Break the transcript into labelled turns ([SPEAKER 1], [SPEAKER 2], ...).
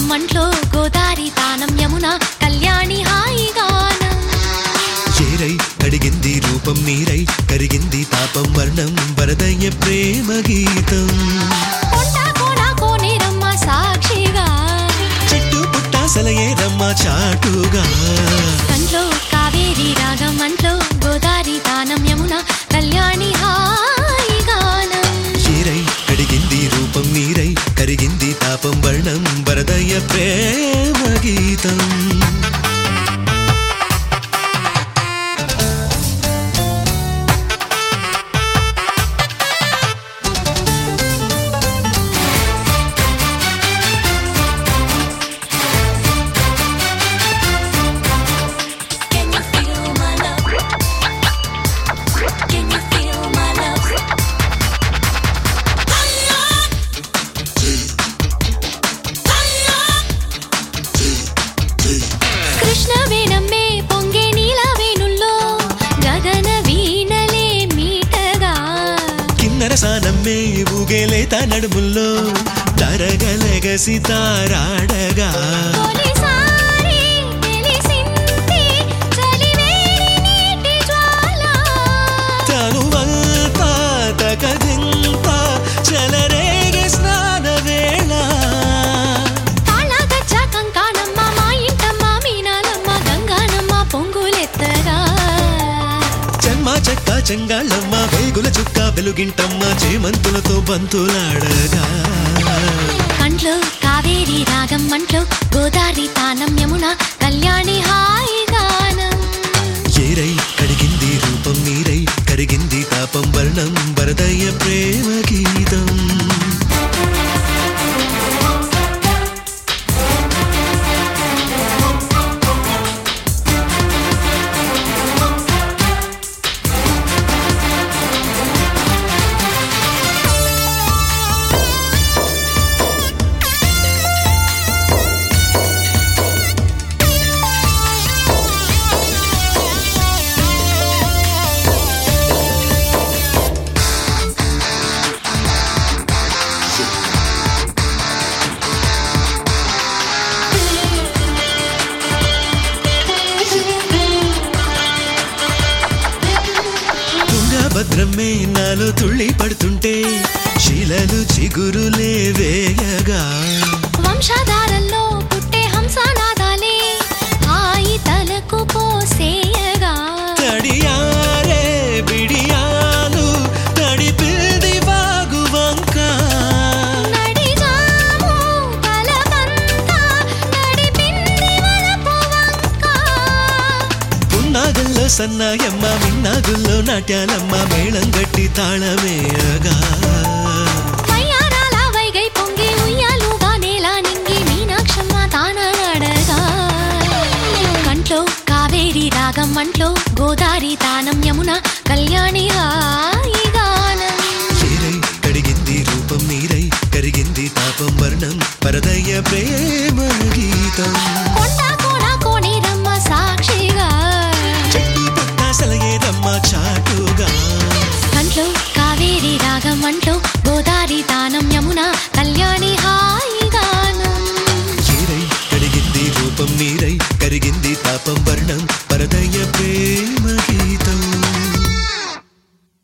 [SPEAKER 1] మంట్లో గోదారి తానం యమున కళ్యాణి హాయి గానం
[SPEAKER 2] చేరై కడిగింది రూపం నీరై కరిగింది తాపం వర్ణం వరదయ్య ప్రేమ గీతం
[SPEAKER 1] కొండ కోన కోనేరమ్మ సాక్షిగా
[SPEAKER 2] చెట్టు పుట్ట సలయే రమ్మ చాటుగా
[SPEAKER 1] కంట్లో కావేరి రాగం మంట్లో గోదారి తానం యమున కళ్యాణి హాయి గానం
[SPEAKER 2] చేరై కడిగింది రూపం నీరై కరిగింది తాపం వర్ణం వరదయ్య ప్రేమ గీతం
[SPEAKER 1] Can you feel my love? Can you feel my love? Krishna వేణమ్మే పొంగే నీల వేణుల్లో గగన వీణలే మీటగా
[SPEAKER 2] కిన్నర సానమ్మే ఊగేలేత నడుముల్లో తరగలగసి తారాడగా
[SPEAKER 1] తొలిసారి తెలిసింది చలివేడి నీటి జ్వాల
[SPEAKER 2] తనువంతా తగదింత చెలరేగే స్నాన వేళ
[SPEAKER 1] తాళగజ్జ కంకాణమ్మ మా ఇంటమ్మ మీనాలమ్మ గంగానమ్మ పొంగులెత్తగా
[SPEAKER 2] జన్మ చెక్క చెంగాళ్ళమ్మ వేగుల చుక్క వెలుగింటమ్మ చేమంతులతో బంతులాడగా
[SPEAKER 1] కంట్లో కావేరి రాగం మంట్లో గోదారి తానం యమున కళ్యాణి హాయి గానం
[SPEAKER 2] ఏరై కడిగింది రూపం నీరై కరిగింది తాపం వర్ణం వరదయ్య ప్రేమ గీతం తుంగభద్రమ్మే నాలో తుళ్ళి పడుతుంటే శిలలు చిగురులే వేయగా
[SPEAKER 1] వంశధారల్లో పుట్టే హంసనాదాలే హాయి తలకు పోసేయగా
[SPEAKER 2] తడియారే బిడియాలు తడిపిల్ది వాగు వంక
[SPEAKER 1] నడిజాము పలకంతా నడిపింది వలపు వంక
[SPEAKER 2] పున్నాగుల్లో సన్నాయమ్మ మిన్నాగుల్లో నాట్యాలమ్మ మేళం గట్టి తాళమేయగా
[SPEAKER 1] వయ్యారాల వైగై పొంగి ఉయ్యాలుగా నేల నింగి మీనాక్షమ్మ తానడగా కంట్లో కావేరి రాగం మంట్లో గోదారి తానం యమున కళ్యాణి హాయి గానం
[SPEAKER 2] చేరై కడిగింది రూపం నీరై కరిగింది తాపం వర్ణం పరదయ్య ప్రేమ గీతం
[SPEAKER 1] కొండ కోన కోనేరమ్మ సాక్షిగా
[SPEAKER 2] చెట్టు పుట్ట సలయేదమ్మ చాటుగా
[SPEAKER 1] కంట్లో కావేరి రాగం మంట్లో గోదారి తానం యమున కళ్యాణి హాయి గానం
[SPEAKER 2] చేరై కడిగింది రూపం నీరై కరిగింది తాపం వర్ణం